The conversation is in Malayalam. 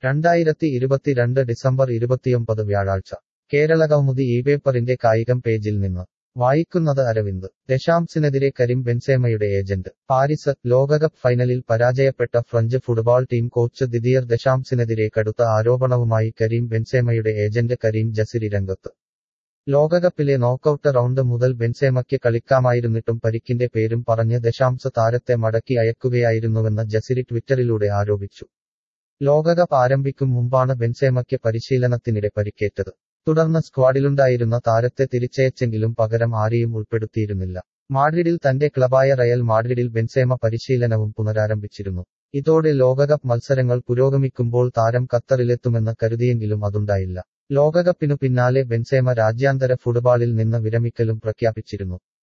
രണ്ടായിരത്തി ഇരുപത്തിരണ്ട് ഡിസംബർ ഇരുപത്തിയൊമ്പത് വ്യാഴാഴ്ച കേരളകൗമുദി ഈ പേപ്പറിന്റെ കായികം പേജിൽ നിന്ന് വായിക്കുന്നത് അരവിന്ദ് ദശാംസിനെതിരെ കരീം ബെൻസേമയുടെ ഏജന്റ് പാരിസ് ലോകകപ്പ് ഫൈനലിൽ പരാജയപ്പെട്ട French football team coach Didier ദശാംസിനെതിരെ കടുത്ത ആരോപണവുമായി കരീം ബെൻസേമയുടെ ഏജന്റ് കരീം ജസിരി രംഗത്ത് ലോകകപ്പിലെ നോക്കൌട്ട് റൗണ്ട് മുതൽ ബെൻസേമയ്ക്ക് കളിക്കാമായിരുന്നിട്ടും പരിക്കിന്റെ പേരും പറഞ്ഞ് ദശാംസ് താരത്തെ മടക്കി അയക്കുകയായിരുന്നുവെന്ന് ജസിരി ട്വിറ്ററിലൂടെ ആരോപിച്ചു ലോകകപ്പ് ആരംഭിക്കും മുമ്പാണ് ബെൻസേമയ്ക്ക് പരിശീലനത്തിനിടെ പരിക്കേറ്റത് തുടർന്ന് സ്ക്വാഡിലുണ്ടായിരുന്ന താരത്തെ തിരിച്ചയച്ചെങ്കിലും പകരം ആരെയും ഉൾപ്പെടുത്തിയിരുന്നില്ല മാഡ്രിഡിൽ തന്റെ ക്ലബായ റയൽ മാഡ്രിഡിൽ ബെൻസേമ പരിശീലനവും പുനരാരംഭിച്ചിരുന്നു ഇതോടെ ലോകകപ്പ് മത്സരങ്ങൾ പുരോഗമിക്കുമ്പോൾ താരം ഖത്തറിലെത്തുമെന്ന് കരുതിയെങ്കിലും അതുണ്ടായില്ല ലോകകപ്പിനു പിന്നാലെ ബെൻസേമ രാജ്യാന്തര ഫുട്ബോളിൽ നിന്ന് വിരമിക്കലും പ്രഖ്യാപിച്ചിരുന്നു